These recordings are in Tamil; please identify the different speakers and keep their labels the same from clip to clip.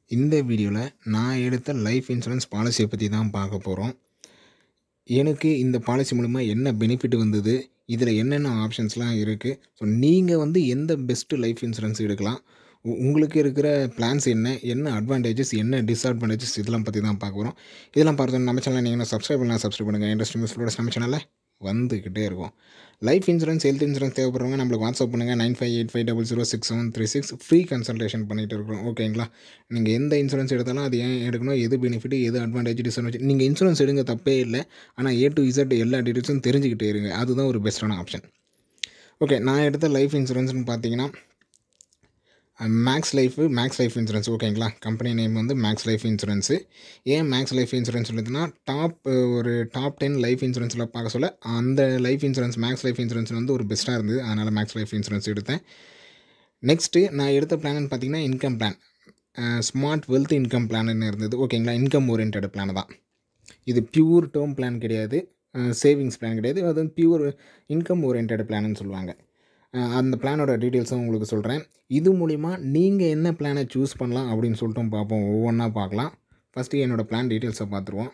Speaker 1: இந்த வீடியோவில் நான் எடுத்த லைஃப் இன்சூரன்ஸ் பாலிசியை பற்றி தான் பார்க்க போகிறோம் எனக்கு இந்த பாலிசி மூலிமா என்ன பெனிஃபிட் வந்தது இதில் என்னென்ன ஆப்ஷன்ஸ்லாம் இருக்குது ஸோ நீங்கள் வந்து எந்த பெஸ்ட்டு லைஃப் இன்சூரன்ஸ் எடுக்கலாம் உ- உங்களுக்கு இருக்கிற பிளான்ஸ் என்ன என்ன அட்வான்டேஜஸ் என்ன டிஸ்அட்வான்டேஜஸ் இதெல்லாம் பற்றி தான் பார்க்க போகிறோம் இதெல்லாம் பார்த்து நம்ம சேனல் நீங்கள் சப்ஸ்கிரைப் பண்ணலாம் சப்ஸ்கிரைப் பண்ணுங்கள் இன்ட்ரெஸ்டிங் நியூஸ்லோட நம்ம சேனலில் வந்துக்கிட்டே இருக்கும் லைஃப் இன்சூரன்ஸ் ஹெல்த் இன்சூரன்ஸ் தேவைப்படுறவங்க நம்மளுக்கு வாட்ஸ்அப் பண்ணுங்கள் nine five eight five double zero six seven three six free consultation பண்ணிகிட்டு இருக்கிறோம் ஓகேங்களா நீங்கள் எந்த இன்சூரன்ஸ் எடுத்தாலும் அது ஏன் எடுக்கணும் எது பெனிஃபிட் எது அட்வான்டேஜ் டிஸ்அட்வான்டேஜ் நீங்கள் இன்சூரன்ஸ் எடுங்க தப்பே இல்லை ஆனால் ஏ டு இசட் எல்லா டீட்டெயில்ஸும் தெரிஞ்சுக்கிட்டே இருங்க அதுதான் ஒரு பெஸ்ட்டான ஆப்ஷன் ஓகே நான் எடுத்த லைஃப் இன்சூரன்ஸ்னு பார்த்தீங்கன்னா max life max life insurance ஓகேங்களா கம்பெனி நேம் வந்து மேக்ஸ் லைஃப் இன்சூரன்ஸு ஏன் மேக்ஸ் லைஃப் இன்சூரன்ஸ் சொல்லுதுன்னா டாப் ஒரு டாப் டென் லைஃப் இன்சூரன்ஸில் பார்க்க சொல்ல அந்த life insurance max life insurance வந்து ஒரு பெஸ்ட்டாக இருந்தது அதனால் மேக்ஸ் லைஃப் இன்சூரன்ஸ் எடுத்தேன் நெக்ஸ்ட்டு நான் எடுத்த பிளான்னு பார்த்தீங்கன்னா income plan smart wealth income பிளான்னு இருந்தது ஓகேங்களா இன்கம் ஓரியன்ட் பிளான் தான் இது பியூர் டேர்ம் பிளான் கிடையாது சேவிங்ஸ் பிளான் கிடையாது அது வந்து பியூர் இன்கம் ஓரியன்ட் பிளான்னு சொல்லுவாங்க அஹ் அந்த பிளானோட டீட்டெயில்ஸும் உங்களுக்கு சொல்கிறேன் இது மூலிமா நீங்கள் என்ன பிளானை சூஸ் பண்ணலாம் அப்படின்னு சொல்லிட்டு பார்ப்போம் ஒவ்வொன்றா பார்க்கலாம் ஃபஸ்ட்டு என்னோடய பிளான் டீட்டெயில்ஸை பார்த்துருவோம்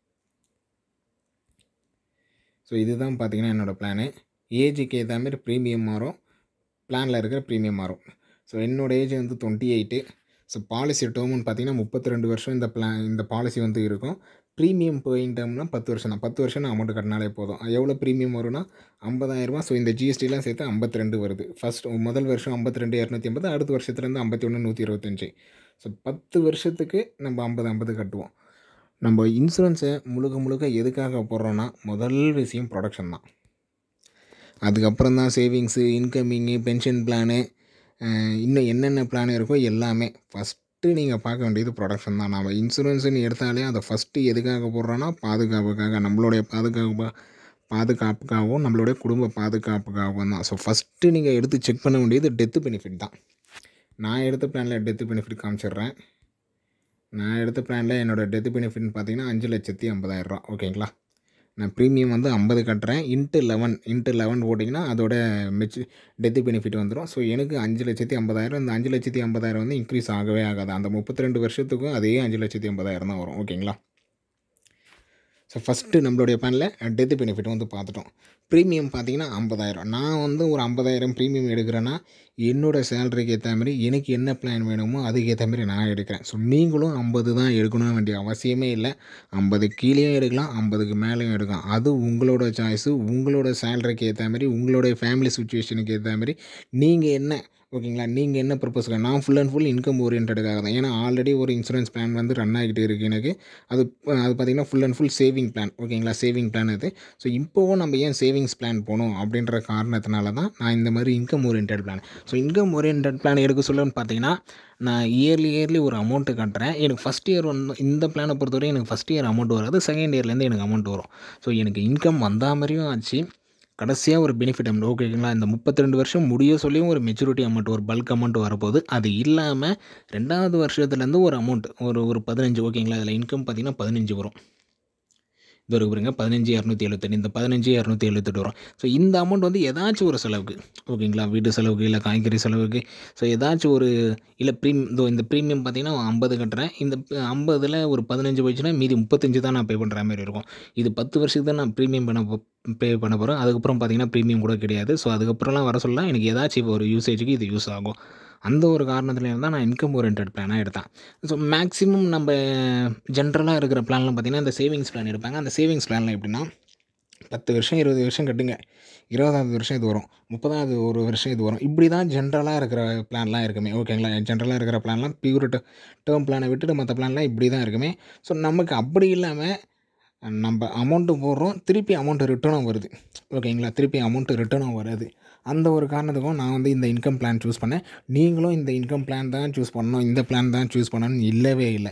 Speaker 1: ஸோ இதுதான் பார்த்தீங்கன்னா என்னோடய பிளானு ஏஜுக்கு ஏற்ற மாதிரி ப்ரீமியம் மாறும் பிளானில் இருக்கிற ப்ரீமியம் மாறும் ஸோ என்னோடய ஏஜ் வந்து டுவெண்ட்டி எயிட்டு ஸோ பாலிசி டேர்ம்னு பார்த்தீங்கன்னா முப்பத்தி ரெண்டு வருஷம் இந்த பிளான் இந்த பாலிசி வந்து இருக்கும் ப்ரீமியம் போயிங் டேர்ம்னா பத்து வருஷம் தான் பத்து வருஷம் அமௌண்ட் கட்டினாலே போதும் எவ்வளோ ப்ரீமியம் வரும்னா ஐம்பதாயிரரூபா ஸோ இந்த ஜிஎஸ்டிலாம் சேர்த்து ஐம்பத்தி ரெண்டு வருது ஃபஸ்ட் முதல் வருஷம் ஐம்பத்தி ரெண்டு இரநூத்தி ஐம்பது அடுத்த வருஷத்துலேருந்து ஐம்பத்தி ஒன்று நூற்றி இருபத்தஞ்சி ஸோ பத்து வருஷத்துக்கு நம்ம ஐம்பது ஐம்பது கட்டுவோம் நம்ம இன்சூரன்ஸை முழுக்க முழுக்க எதுக்காக போடுறோன்னா முதல் விஷயம் ப்ரொடக்ஷன் தான் அதுக்கப்புறம் தான் சேவிங்ஸு இன்கமிங்கு பென்ஷன் பிளானு இன்னும் என்னென்ன பிளான் இருக்கோ எல்லாமே ஃபஸ்ட்டு நீங்கள் பார்க்க வேண்டியது ப்ரொடக்ஷன் தான் நம்ம இன்சூரன்ஸ்னு எடுத்தாலே அதை ஃபஸ்ட்டு எதுக்காக போடுறோன்னா பாதுகாப்புக்காக நம்மளுடைய பாதுகாப்பு பாதுகாப்புக்காகவும் நம்மளுடைய குடும்ப பாதுகாப்புக்காகவும் தான் ஸோ ஃபஸ்ட்டு நீங்கள் எடுத்து செக் பண்ண வேண்டியது டெத்து பெனிஃபிட் தான் நான் எடுத்த பிளானில் டெத்து பெனிஃபிட் காமிச்சிடுறேன் நான் எடுத்த பிளானில் என்னோடய டெத்து பெனிஃபிட்னு பார்த்தீங்கன்னா அஞ்சு லட்சத்தி ஐம்பதாயிரரூவா ஓகேங்களா நான் ப்ரீமியம் வந்து ஐம்பது கட்டுறேன் இன்ட்டு லெவன் இன்ட்டு லெவன் போட்டிங்கன்னா அதோட மெச்சு டெத்து பெனிஃபிட் வந்துடும் ஸோ எனக்கு அஞ்சு லட்சத்தி ஐம்பதாயிரம் இந்த அஞ்சு லட்சத்தி ஐம்பதாயிரம் வந்து இன்க்ரீஸ் ஆகவே ஆகாது அந்த முப்பத்தி ரெண்டு வருஷத்துக்கும் அதே அஞ்சு லட்சத்தி ஐம்பதாயிரம் தான் வரும் ஓகேங்களா ஸோ ஃபஸ்ட்டு நம்மளுடைய பிளானில் டெத்து பெனிஃபிட் வந்து பார்த்துட்டோம் ப்ரீமியம் பார்த்தீங்கன்னா ஐம்பதாயிரம் நான் வந்து ஒரு ஐம்பதாயிரம் ப்ரீமியம் எடுக்கிறேன்னா என்னோடய சேலரிக்கு ஏற்ற மாதிரி எனக்கு என்ன பிளான் வேணுமோ அதுக்கு ஏற்ற மாதிரி நான் எடுக்கிறேன் ஸோ நீங்களும் ஐம்பது தான் எடுக்கணும் வேண்டிய அவசியமே இல்லை ஐம்பது கீழேயும் எடுக்கலாம் ஐம்பதுக்கு மேலேயும் எடுக்கலாம் அது உங்களோட சாய்ஸு உங்களோட சேலரிக்கு ஏற்ற மாதிரி உங்களுடைய ஃபேமிலி சுச்சுவேஷனுக்கு ஏற்ற மாதிரி நீங்கள் என்ன ஓகேங்களா நீங்கள் என்ன பர்பஸ்க்காக நான் ஃபுல் அண்ட் ஃபுல் இன்கம் ஓரியன்டாக தான் ஏன்னா ஆல்ரெடி ஒரு இன்சூரன்ஸ் பிளான் வந்து ரன் ஆகிட்டு இருக்குது எனக்கு அது அது பார்த்திங்கன்னா full and full saving plan ஓகேங்களா சேவிங் பிளான் அது ஸோ இப்போவும் நம்ம ஏன் சேவிங்ஸ் பிளான் போகணும் அப்படின்ற காரணத்தினால தான் நான் இந்த மாதிரி income orient plan so income orient plan எடுக்க சொல்லணும்னு பார்த்தீங்கன்னா நான் இயர்லி இயர்லி ஒரு அமௌண்ட்டு கட்டுறேன் எனக்கு ஃபஸ்ட் இயர் வந்து இந்த பிளானை பொறுத்தவரை எனக்கு ஃபஸ்ட் இயர் அமௌண்ட் வராது செகண்ட் இயர்லேருந்து எனக்கு அமௌண்ட் வரும் ஸோ எனக்கு இன்கம் வந்தா மாதிரியும் ஆச்சு கடைசியாக ஒரு பெனிஃபிட் அமௌண்ட் ஓகேங்களா இந்த முப்பத்தி ரெண்டு வருஷம் முடிய சொல்லியும் ஒரு மெச்சூரிட்டி அமௌண்ட் ஒரு பல்க் அமௌண்ட் வரப்போகுது அது இல்லாமல் ரெண்டாவது வருஷத்துலேருந்து ஒரு அமௌண்ட் ஒரு ஒரு பதினஞ்சு ஓகேங்களா இதில் இன்கம் பார்த்தீங்கன்னா பதினஞ்சு வரும் இது ஒரு பாருங்க பதினஞ்சு இரநூத்தி எழுபத்தெட்டு இந்த பதினஞ்சு இரநூத்தி எழுபத்தெட்டு வரும் ஸோ இந்த அமௌண்ட் வந்து ஏதாச்சும் ஒரு செலவுக்கு ஓகேங்களா வீட்டு செலவுக்கு இல்லை காய்கறி செலவுக்கு ஸோ ஏதாச்சும் ஒரு இல்லை ப்ரீமியம் இதோ இந்த ப்ரீமியம் பார்த்தீங்கன்னா ஐம்பது கட்டுறேன் இந்த ஐம்பதில் ஒரு பதினஞ்சு போயிடுச்சுன்னா மீதி முப்பத்தஞ்சு தான் நான் பே பண்ணுற மாதிரி இருக்கும் இது பத்து வருஷத்துக்கு தான் நான் ப்ரீமியம் பண்ண பே பண்ண போகிறேன் அதுக்கப்புறம் பார்த்தீங்கன்னா ப்ரீமியம் கூட கிடையாது ஸோ அதுக்கப்புறம்லாம் வர சொல்ல எனக்கு ஏதாச்சும் ஒரு யூசேஜுக்கு இது யூஸ் ஆகும் அந்த ஒரு காரணத்துல தான் நான் இன்கம் ஓரியன்ட் பிளானாக எடுத்தேன் ஸோ மேக்ஸிமம் நம்ம ஜென்ரலாக இருக்கிற பிளான்லாம் பார்த்திங்கன்னா இந்த சேவிங்ஸ் பிளான் எடுப்பாங்க அந்த சேவிங்ஸ் பிளானில் எப்படின்னா பத்து வருஷம் இருபது வருஷம் கட்டுங்க இருபதாவது வருஷம் இது வரும் முப்பதாவது ஒரு வருஷம் இது வரும் இப்படி தான் ஜென்ரலாக இருக்கிற பிளான்லாம் இருக்குமே ஓகேங்களா ஜென்ரலாக இருக்கிற பிளான்லாம் பியூர் டேர்ம் பிளானை விட்டுட்டு மற்ற பிளான்லாம் இப்படி தான் இருக்குமே ஸோ நமக்கு அப்படி இல்லாமல் நம்ம அமௌண்ட்டு போடுறோம் திருப்பி அமௌண்ட்டு ரிட்டர்னும் வருது ஓகேங்களா திருப்பி அமௌண்ட்டு ரிட்டர்னும் வராது அந்த ஒரு காரணத்துக்கும் நான் வந்து இந்த இன்கம் பிளான் சூஸ் பண்ணேன் நீங்களும் இந்த இன்கம் பிளான் தான் சூஸ் பண்ணணும் இந்த பிளான் தான் சூஸ் பண்ணணும்னு இல்லவே இல்லை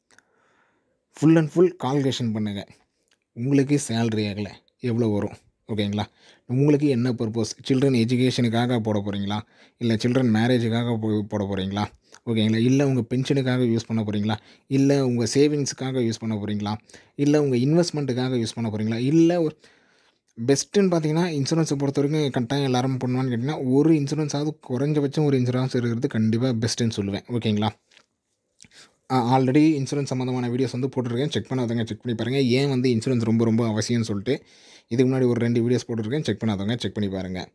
Speaker 1: ஃபுல் அண்ட் ஃபுல் கால்குலேஷன் பண்ணுங்கள் உங்களுக்கு சேல்ரி ஆகலை எவ்வளோ வரும் ஓகேங்களா உங்களுக்கு என்ன பர்பஸ் சில்ட்ரன் எஜுகேஷனுக்காக போட போகிறீங்களா இல்லை சில்ட்ரன் மேரேஜுக்காக போ போட போகிறீங்களா ஓகேங்களா இல்லை உங்கள் பென்ஷனுக்காக யூஸ் பண்ண போகிறீங்களா இல்லை உங்கள் சேவிங்ஸுக்காக யூஸ் பண்ண போகிறீங்களா இல்லை உங்கள் இன்வெஸ்ட்மெண்ட்டுக்காக யூஸ் பண்ண போகிறீங்களா இல்லை ஒரு பெஸ்ட்டுன்னு பார்த்தீங்கன்னா இன்சூரன்ஸை பொறுத்த வரைக்கும் கட்டாயம் எல்லாரும் பண்ணுவான்னு கேட்டிங்கன்னா ஒரு இன்சூரன்ஸாவது குறைஞ்சபட்சம் ஒரு இன்சூரன்ஸ் இருக்கிறது கண்டிப்பாக பெஸ்ட்டுன்னு சொல்லுவேன் ஓகேங்களா ஆல்ரெடி இன்சூரன்ஸ் சம்மந்தமான வீடியோஸ் வந்து போட்டிருக்கேன் செக் பண்ணாதவங்க செக் பண்ணி பாருங்கள் ஏன் வந்து இன்சூரன்ஸ் ரொம்ப ரொம்ப அவசியம்னு சொல்லிட்டு இதுக்கு முன்னாடி ஒரு ரெண்டு வீடியோஸ் போட்டிருக்கேன் செக் பண்ணாதவங்க செக் பண்ணி பாருங்கள்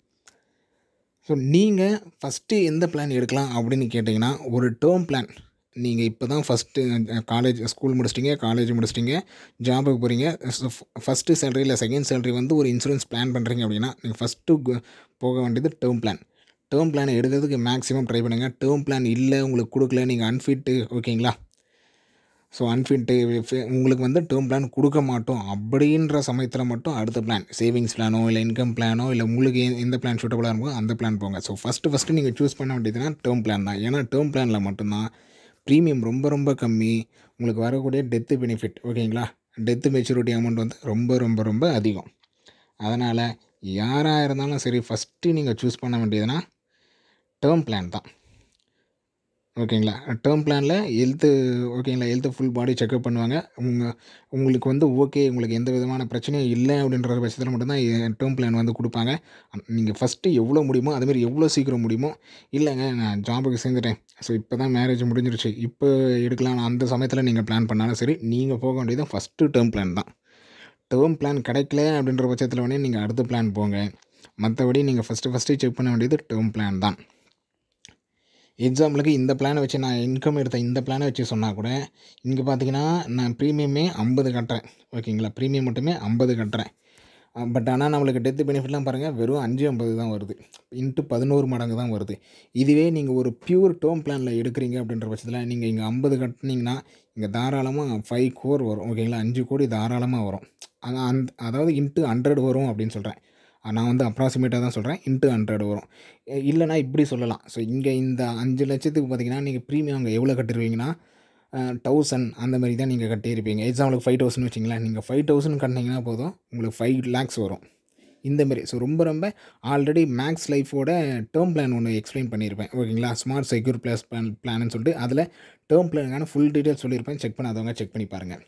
Speaker 1: ஸோ நீங்கள் ஃபஸ்ட்டு எந்த பிளான் எடுக்கலாம் அப்படின்னு கேட்டிங்கன்னா ஒரு டேர்ம் பிளான் நீங்கள் இப்போ தான் ஃபஸ்ட்டு காலேஜ் ஸ்கூல் முடிச்சிட்டிங்க காலேஜ் முடிச்சிட்டிங்க ஜாபுக்கு போகிறீங்க ஃபஸ்ட்டு சேலரி இல்லை செகண்ட் சேலரி வந்து ஒரு இன்சூரன்ஸ் பிளான் பண்ணுறீங்க அப்படின்னா நீங்கள் ஃபஸ்ட்டு போக வேண்டியது டேர்ம் பிளான் டேர்ம் பிளான் எடுக்கிறதுக்கு மேக்ஸிமம் ட்ரை பண்ணுங்கள் டேர்ம் பிளான் இல்லை உங்களுக்கு கொடுக்கல நீங்கள் அன்ஃபிட்டு ஓகேங்களா ஸோ அன்ஃபிட்டு உங்களுக்கு வந்து டேர்ம் பிளான் கொடுக்க மாட்டோம் அப்படின்ற சமயத்தில் மட்டும் அடுத்த பிளான் சேவிங்ஸ் பிளானோ இல்லை இன்கம் பிளானோ இல்லை உங்களுக்கு எ- எந்த பிளான் சூட்டபுளாக இருக்கோ அந்த பிளான் போங்க ஸோ ஃபஸ்ட்டு ஃபஸ்ட்டு நீங்கள் சூஸ் பண்ண வேண்டியதுன்னா டேர்ம் பிளான் தான் ஏன்னா டேர்ம் பிளானில் மட்டும்தான் ப்ரீமியம் ரொம்ப ரொம்ப கம்மி உங்களுக்கு வரக்கூடிய டெத்து பெனிஃபிட் ஓகேங்களா டெத்து மெச்சூரிட்டி அமௌண்ட் வந்து ரொம்ப ரொம்ப ரொம்ப அதிகம் அதனால் யாராக இருந்தாலும் சரி ஃபஸ்ட்டு நீங்கள் சூஸ் பண்ண வேண்டியதுன்னா டேர்ம் பிளான் தான் ஓகேங்களா டேர்ம் பிளானில் ஹெல்த்து ஓகேங்களா ஹெல்த்து ஃபுல் பாடி செக்அப் பண்ணுவாங்க உங்கள் உங்களுக்கு வந்து ஓகே உங்களுக்கு எந்த விதமான பிரச்சனையும் இல்லை அப்படின்ற பட்சத்தில் மட்டும்தான் டேர்ம் பிளான் வந்து கொடுப்பாங்க நீங்கள் ஃபஸ்ட்டு எவ்வளோ முடியுமோ அதுமாரி எவ்வளோ சீக்கிரம் முடியுமோ இல்லைங்க நான் ஜாபுக்கு சேர்ந்துட்டேன் ஸோ இப்போ தான் மேரேஜ் முடிஞ்சிருச்சு இப்போ எடுக்கலாம் அந்த சமயத்தில் நீங்கள் பிளான் பண்ணாலும் சரி நீங்கள் போக வேண்டியது ஃபஸ்ட்டு டேர்ம் பிளான் தான் டேர்ம் பிளான் கிடைக்கல அப்படின்ற பட்சத்தில் வேணால் நீங்கள் அடுத்த பிளான் போங்க மற்றபடி நீங்கள் ஃபஸ்ட்டு ஃபஸ்ட்டு செக் பண்ண வேண்டியது டேர்ம் பிளான் தான் எக்ஸாம்பிளுக்கு இந்த பிளானை வச்சு நான் இன்கம் எடுத்த இந்த பிளானை வச்சு சொன்னால் கூட இங்கே பார்த்தீங்கன்னா நான் ப்ரீமியமே ஐம்பது கட்டுறேன் ஓகேங்களா ப்ரீமியம் மட்டுமே ஐம்பது கட்டுறேன் பட் ஆனால் நம்மளுக்கு டெத்து பெனிஃபிட்லாம் பாருங்கள் வெறும் அஞ்சு ஐம்பது தான் வருது இன்ட்டு பதினோரு மடங்கு தான் வருது இதுவே நீங்கள் ஒரு பியூர் டேர்ம் பிளானில் எடுக்கிறீங்க அப்படின்ற பட்சத்தில் நீங்கள் இங்கே ஐம்பது கட்டினீங்கன்னா இங்கே தாராளமாக ஃபைவ் கோர் வரும் ஓகேங்களா அஞ்சு கோடி தாராளமாக வரும் ஆனால் அந்த அதாவது இன்ட்டு ஹண்ட்ரட் வரும் அப்படின்னு சொல்கிறேன் நான் வந்து அப்ராக்சிமேட்டாக தான் சொல்கிறேன் இன்ட்டு ஹண்ட்ரட் வரும் எ- இல்லைனா இப்படி சொல்லலாம் ஸோ இங்கே இந்த அஞ்சு லட்சத்துக்கு பார்த்தீங்கன்னா நீங்கள் ப்ரீமியம் அங்கே எவ்வளோ கட்டிருவீங்கன்னா தௌசண்ட் அந்த மாதிரி தான் நீங்கள் கட்டியிருப்பீங்க எக்ஸாம்பிளுக்கு ஃபைவ் தௌசண்ட் வச்சிங்களேன் நீங்கள் ஃபைவ் தௌசண்ட் கட்டினீங்கன்னா போதும் உங்களுக்கு ஃபைவ் லேக்ஸ் வரும் இந்த மாதிரி ஸோ ரொம்ப ரொம்ப ஆல்ரெடி மேக்ஸ் லைஃபோட டேர்ம் பிளான் ஒன்று எக்ஸ்பிளைன் பண்ணியிருப்பேன் ஓகேங்களா ஸ்மார்ட் செக்யூர் ப்ளஸ் பிளான் பிளான்னு சொல்லிட்டு அதில் டேர்ம் பிளானுக்கான ஃபுல் டீட்டெயில் சொல்லியிருப்பேன் செக் பண்ணாதவங்க செக் பண்ணி பாருங்கள்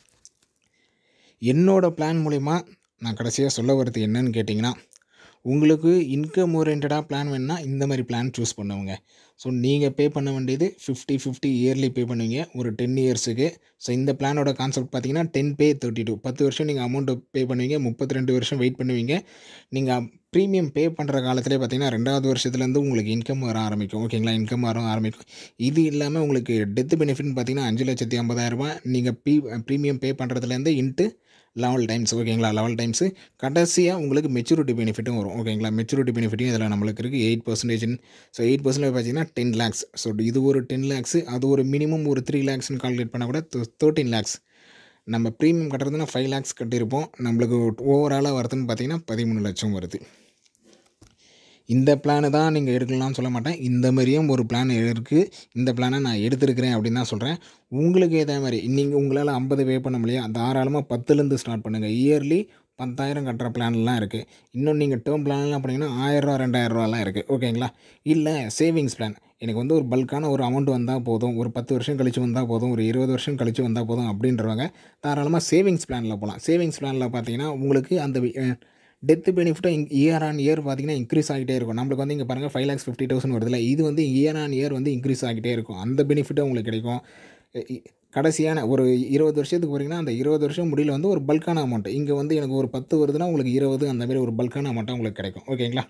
Speaker 1: என்னோட பிளான் மூலிமா நான் கடைசியாக சொல்ல வர்றது என்னன்னு கேட்டிங்கன்னா உங்களுக்கு இன்கம் ஓரியன்டாக பிளான் வேணுன்னா இந்த மாதிரி பிளான் சூஸ் பண்ணுவங்க ஸோ நீங்கள் பே பண்ண வேண்டியது ஃபிஃப்டி ஃபிஃப்டி இயர்லி பே பண்ணுவீங்க ஒரு டென் இயர்ஸுக்கு ஸோ இந்த பிளானோட கான்செப்ட் பார்த்தீங்கன்னா டென் பே தேர்ட்டி டூ பத்து வருஷம் நீங்கள் அமௌண்ட்டு பே பண்ணுவீங்க முப்பத்தி ரெண்டு வருஷம் வெயிட் பண்ணுவீங்க நீங்கள் ப்ரீமியம் பே பண்ணுற காலத்திலே பார்த்தீங்கன்னா ரெண்டாவது வருஷத்துலேருந்து உங்களுக்கு இன்கம் வர ஆரம்பிக்கும் ஓகேங்களா இன்கம் வர ஆரம்பிக்கும் இது இல்லாமல் உங்களுக்கு டெத் பெனிஃபிட்னு பார்த்தீங்கன்னா அஞ்சு லட்சத்தி ஐம்பதாயிரரூபா நீங்கள் பி ப்ரீமியம் பே பண்ணுறதுலேருந்து இன்ட்டு லெவல் டைம்ஸ் ஓகேங்களா லெவல் டைம்ஸு கடைசியாக உங்களுக்கு மெச்சூரிட்டி பெனிஃபிட்டும் வரும் ஓகேங்களா மெச்சூரிட்டி பெனிஃபிட்டும் இதில் நம்மளுக்கு இருக்குது eight percentage so eight percentage பார்த்தீங்கன்னா டென் லேக்ஸ் ஸோ இது ஒரு டென் லேக்ஸு அது ஒரு மினிமம் ஒரு த்ரீ லேக்ஸ்னு கால்குலேட் பண்ணால் கூட தேர்ட்டின் லேக்ஸ் நம்ம ப்ரீமியம் கட்டுறதுனா ஃபைவ் லேக்ஸ் கட்டியிருப்போம் நம்மளுக்கு ஓவராலாக வருதுன்னு பார்த்தீங்கன்னா பதிமூணு லட்சம் வருது இந்த பிளானை தான் நீங்கள் எடுக்கலாம்னு சொல்ல மாட்டேன் இந்த மாதிரியும் ஒரு பிளான் இருக்குது இந்த பிளானை நான் எடுத்திருக்கிறேன் அப்படின்னு தான் சொல்கிறேன் உங்களுக்கு ஏற்ற மாதிரி நீங்கள் உங்களால் ஐம்பது பே பண்ண முடியும் தாராளமாக பத்துலேருந்து ஸ்டார்ட் பண்ணுங்கள் இயர்லி பத்தாயிரம் கட்டுற பிளான்லாம் இருக்குது இன்னும் நீங்கள் டேர்ம் பிளான்லாம் பண்ணிங்கன்னா ஆயிரரூவா ரெண்டாயிரரூவாலாம் இருக்குது ஓகேங்களா இல்லை சேவிங்ஸ் பிளான் எனக்கு வந்து ஒரு பல்கான ஒரு அமௌண்ட் வந்தால் போதும் ஒரு பத்து வருஷம் கழிச்சு வந்தால் போதும் ஒரு இருபது வருஷம் கழிச்சு வந்தால் போதும் அப்படின்றவங்க தாராளமாக சேவிங்ஸ் பிளானில் போகலாம் சேவிங்ஸ் பிளானில் பார்த்தீங்கன்னா உங்களுக்கு அந்த டெத்து பெனிஃபிட்டும் இயர் ஆன் இயர் பார்த்தீங்கன்னா இன்க்ரீஸ் ஆகிட்டே இருக்கும் நம்மளுக்கு வந்து இங்கே பாருங்கள் ஃபைவ் லேக்ஸ் ஃபிஃப்டி தௌசண்ட் வருதுல்ல இது வந்து இயர் ஆன் இயர் வந்து இன்க்ரீஸ் ஆகிட்டே இருக்கும் அந்த பெனிஃபிட்டும் உங்களுக்கு கிடைக்கும் இ- இ- கடைசியான ஒரு இருபது வருஷத்துக்கு போகிறீங்கன்னா அந்த இருபது வருஷம் முடியல வந்து ஒரு பல்கான அமௌண்ட் இங்கே வந்து எனக்கு ஒரு பத்து வருதுன்னா உங்களுக்கு இருபது அந்த மாதிரி ஒரு பல்கான அமௌண்ட்டாக உங்களுக்கு கிடைக்கும் ஓகேங்களா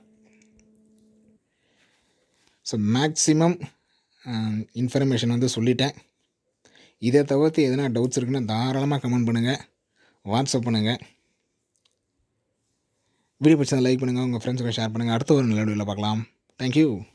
Speaker 1: ஸோ மேக்ஸிமம் இன்ஃபர்மேஷன் வந்து சொல்லிட்டேன் இதை தவிர்த்து எதனா டவுட்ஸ் இருக்குன்னா தாராளமாக கமெண்ட் பண்ணுங்கள் வாட்ஸ்அப் பண்ணுங்கள் வீடியோ பிடிச்சதை லைக் பண்ணுங்கள் உங்கள் ஃப்ரெண்ட்ஸுக்கு ஷேர் பண்ணுங்கள் அடுத்த ஒரு நல்ல வீடியோவில் பார்க்கலாம் தேங்க்யூ